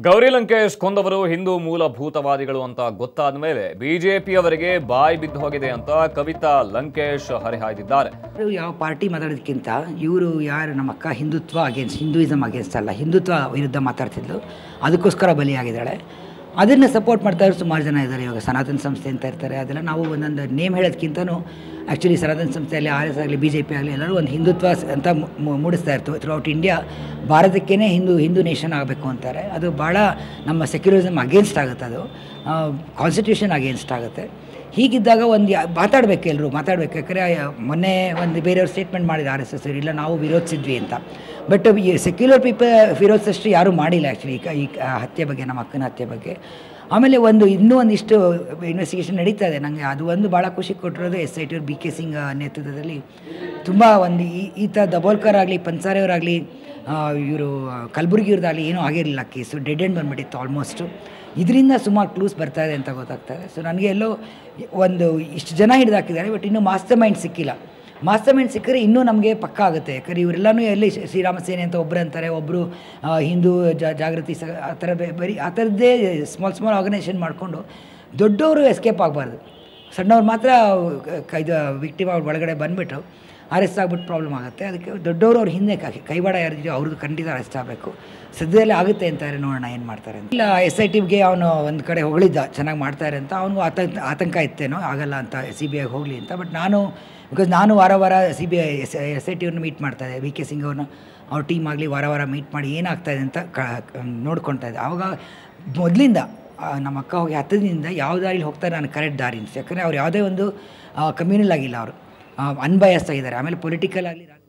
ಗೌರಿ ಲಂಕೇಶ್ ಕೊಂದವರು ಹಿಂದೂ ಮೂಲಭೂತವಾದಿಗಳು ಅಂತ ಗೊತ್ತಾದ ಮೇಲೆ ಬಿಜೆಪಿಯವರಿಗೆ ಬಾಯಿ ಬಿದ್ದು ಹೋಗಿದೆ ಅಂತ ಕವಿತಾ ಲಂಕೇಶ್ ಹರಿಹಾಯ್ದಿದ್ದಾರೆ ಇವ್ರು ಯಾವ ಪಾರ್ಟಿ ಮಾತಾಡೋದಕ್ಕಿಂತ ಇವರು ಯಾರು ನಮ್ಮ ಅಕ್ಕ ಹಿಂದುತ್ವ ಅಗೇನ್ಸ್ಟ್ ಹಿಂದೂಯಿಸಮ್ ಅಗೇನ್ಸ್ಟ್ ಅಲ್ಲ ಹಿಂದುತ್ವ ವಿರುದ್ಧ ಮಾತಾಡ್ತಿದ್ಲು ಅದಕ್ಕೋಸ್ಕರ ಬಲಿಯಾಗಿದ್ದಾಳೆ ಅದನ್ನು ಸಪೋರ್ಟ್ ಮಾಡ್ತಾ ಇರೋರು ಸುಮಾರು ಜನ ಇದ್ದಾರೆ ಇವಾಗ ಸನಾತನ ಸಂಸ್ಥೆ ಅಂತ ಇರ್ತಾರೆ ಅದೆಲ್ಲ ನಾವು ಒಂದೊಂದು ನೇಮ್ ಹೇಳೋದಕ್ಕಿಂತನೂ ಆ್ಯಕ್ಚುಲಿ ಸನಾತನ ಸಂಸ್ಥೆಯಲ್ಲಿ ಆರ್ ಎಸ್ ಆಗಲಿ ಬಿ ಜೆ ಪಿ ಆಗಲಿ ಎಲ್ಲರೂ ಒಂದು ಹಿಂದುತ್ವ ಸ್- ಅಂತ ಮು- ಮು- ಮೂಡಿಸ್ತಾ ಇರ್ತು ಥ್ರೂಔಟ್ ಇಂಡಿಯಾ ಭಾರತಕ್ಕೇ ಹಿಂದೂ ಹಿಂದೂ ನೇಷನ್ ಆಗಬೇಕು ಅಂತಾರೆ ಅದು ಭಾಳ ನಮ್ಮ ಸೆಕ್ಯುಲರಿಸಮ್ ಅಗೇನ್ಸ್ಟ್ ಆಗುತ್ತೆ ಅದು ಕಾನ್ಸ್ಟಿಟ್ಯೂಷನ್ ಅಗೇನ್ಸ್ಟ್ ಆಗುತ್ತೆ ಹೀಗಿದ್ದಾಗ ಒಂದು ಯಾ ಮಾತಾಡಬೇಕು ಎಲ್ಲರೂ ಮಾತಾಡಬೇಕು ಯಾಕಂದರೆ ಮೊನ್ನೆ ಒಂದು ಬೇರೆಯವ್ರು ಸ್ಟೇಟ್ಮೆಂಟ್ ಮಾಡಿದ್ರು ಆರ್ ಎಸ್ ಎಸ್ ಇಲ್ಲ ನಾವು ವಿರೋಧಿಸಿದ್ವಿ ಅಂತ ಬಟ್ ಈ ಸೆಕ್ಯುಲರ್ ಪೀಪಲ್ ವಿರೋಧಿಸಷ್ಟು ಯಾರೂ ಮಾಡಿಲ್ಲ ಆ್ಯಕ್ಚುಲಿ ಈ ಕ- ಈ ಕ- ಹತ್ಯೆ ಬಗ್ಗೆ ನಮ್ಮ ಅಕ್ಕನ ಹತ್ಯೆ ಬಗ್ಗೆ ಆಮೇಲೆ ಒಂದು ಇನ್ನೂ ಒಂದಿಷ್ಟು ಇನ್ವೆಸ್ಟಿಗೇಷನ್ ನಡೀತಾ ಇದೆ ನನಗೆ ಅದು ಒಂದು ಭಾಳ ಖುಷಿ ಕೊಟ್ಟಿರೋದು ಎಸ್ ಐ ಟಿ ಅವ್ರು ಬಿ ಕೆ ಸಿಂಗ್ ನೇತೃತ್ವದಲ್ಲಿ ತುಂಬ ಒಂದು ಈ ಈ ಥರ ದಬೋಲ್ಕರ್ ಆಗಲಿ ಪನ್ಸಾರೆಯವರಾಗಲಿ ಇವರು ಕಲಬುರಗಿಯವ್ರದ್ದಾಗಲಿ ಏನೂ ಆಗಿರಲಿಲ್ಲ ಕೇಸು ಡೆಡ್ ಎಂಡ್ ಬಂದುಬಿಟ್ಟಿತ್ತು ಆಲ್ಮೋಸ್ಟು ಇದರಿಂದ ಸುಮಾರು ಕ್ಲೂಸ್ ಬರ್ತಾ ಇದೆ ಅಂತ ಗೊತ್ತಾಗ್ತಾ ಇದೆ ಸೊ ನನಗೆ ಎಲ್ಲೋ ಒಂದು ಇಷ್ಟು ಜನ ಹಿಡಿದು ಹಾಕಿದ್ದಾರೆ ಬಟ್ ಇನ್ನೂ ಮಾಸ್ಟರ್ ಮೈಂಡ್ ಸಿಕ್ಕಿಲ್ಲ ಮಾಸ್ಟರ್ ಮೈಂಡ್ ಸಿಕ್ಕರೆ ಇನ್ನೂ ನಮಗೆ ಪಕ್ಕ ಆಗುತ್ತೆ ಯಾಕಂದರೆ ಇವರೆಲ್ಲನೂ ಎಲ್ಲಿ ಶ್ರೀ- ಶ್ರೀರಾಮ ಸೇನೆ ಅಂತ ಒಬ್ಬರು ಅಂತಾರೆ ಒಬ್ಬರು ಹಿಂದೂ ಜಾ- ಜಾಗೃತಿ ಸ ಆ ಥರ ಬೆ- ಬರೀ ಆ ಥರದ್ದೇ ಸ್ಮಾಲ್ ಸ್ಮಾಲ್ ಆರ್ಗನೈಸೇಷನ್ ಮಾಡಿಕೊಂಡು ದೊಡ್ಡವರು ಎಸ್ಕೇಪ್ ಆಗಬಾರ್ದು ಸಣ್ಣವ್ರು ಮಾತ್ರ ಕ- ಇದು ವಿಕ್ಟಿಮ್ ಅವ್ರ ಒಳಗಡೆ ಬಂದುಬಿಟ್ಟು ಅರೆಸ್ಟ್ ಆಗ್ಬಿಟ್ಟು ಪ್ರಾಬ್ಲಮ್ ಆಗುತ್ತೆ ಅದಕ್ಕೆ ದೊಡ್ಡವರು ಅವ್ರ ಹಿಂದೆ ಕೈ- ಕೈವಾಡ ಯಾರಿದೆಯೋ ಅವ್ರದ್ದು ಖಂಡಿತ ಅರೆಸ್ಟ್ ಆಗಬೇಕು ಸದ್ಯದಲ್ಲೇ ಆಗುತ್ತೆ ಅಂತಾರೆ ನೋಡೋಣ ಏನು ಮಾಡ್ತಾರೆ ಅಂತ ಇಲ್ಲ ಎಸ್ ಐ ಟಿಗೆ ಅವನು ಒಂದು ಕಡೆ ಹೊಗಳಿದ್ದ ಚೆನ್ನಾಗಿ ಮಾಡ್ತಾರೆ ಅಂತ ಅವನಿಗೂ ಆತಂಕ ಆತಂಕ ಇತ್ತೇನೋ ಆಗಲ್ಲ ಅಂತ ಸಿ ಬಿ ಐಗೆ ಹೋಗಲಿ ಅಂತ ಬಟ್ ನಾನು ಬಿಕಾಸ್ ನಾನು ವಾರ ವಾರ C B I S S I T ಅವ್ರನ್ನ ಮೀಟ್ ಮಾಡ್ತಾ ಇದ್ದೆ ವಿ ಕೆ ಸಿಂಗ್ ಅವ್ರನ್ನ ಅವ್ರ ಟೀಮ್ ಆಗಲಿ ವಾರ ವಾರ ಮೀಟ್ ಮಾಡಿ ಏನಾಗ್ತಾ ಇದೆ ಅಂತ ಕ ನೋಡ್ಕೊತಾ ಇದ್ದೆ ಆವಾಗ ಮೊದಲಿಂದ ನಮ್ಮ ಅಕ್ಕ ಹೋಗಿ ಹತ್ತದಿಂದ ಯಾವ ದಾರಿಲಿ ಹೋಗ್ತಾರೆ ನಾನು ಕರೆಕ್ಟ್ ದಾರಿ ಅಂತ ಯಾಕಂದರೆ ಅವ್ರು ಯಾವುದೇ ಒಂದು ಕಮ್ಯುನಲ್ ಆಗಿಲ್ಲ ಅವರು ಅನ್ಬಯಸ್ ಆಗಿದ್ದಾರೆ ಆಮೇಲೆ ಪೊಲಿಟಿಕಲ್ ಆಗಲಿ